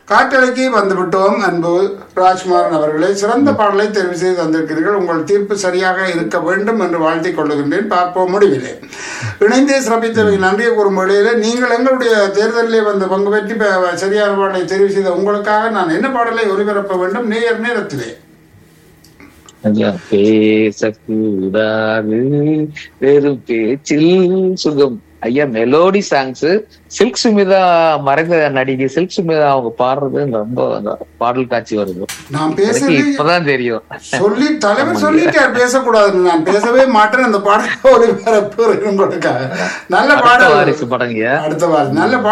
காற்றலைக்கு வந்துவிட்டோம் அன்பு ராஜ்குமாரன் அவர்களே சிறந்த பாடலை தெரிவு செய்து தந்திருக்கிறீர்கள் உங்கள் தீர்ப்பு சரியாக இருக்க வேண்டும் என்று வாழ்த்திக் கொள்ளுகின்றேன் பார்ப்போம் முடிவிலே இணைந்தே சிறப்பித்தவை நன்றியை கூறும் வேளையிலே நீங்கள் எங்களுடைய தேர்தலிலே வந்து பங்கு பெற்றி ப- சரியான பாடலை தெரிவு செய்த உங்களுக்காக நான் என்ன பாடலை ஒளிபரப்ப வேண்டும் நேர் நேரத்திலே ஐயா, பேசக்கூடாது வெறும் பேச்சில் சுகம் ஐயா மெலோடி சாங்ஸ் சில்க் சுமிதா மறைந்த நடிகை சில்க் சுமிதா அவங்க பாடுறது ரொம்ப அந்த பாடல் காட்சி வருது நான் எனக்கு பேசவே இப்பதான் தெரியும் சொல்லி தலைவர் சொல்லிட்டார் பேசக்கூடாதுன்னு நான் பேசவே மாட்டேன் அந்த பாடலை ஒளிபரப்பு உங்களுக்காக நல்ல அடுத்த பாடல் வாரிசு படங்கய்யா அடுத்த வாரம் நல்ல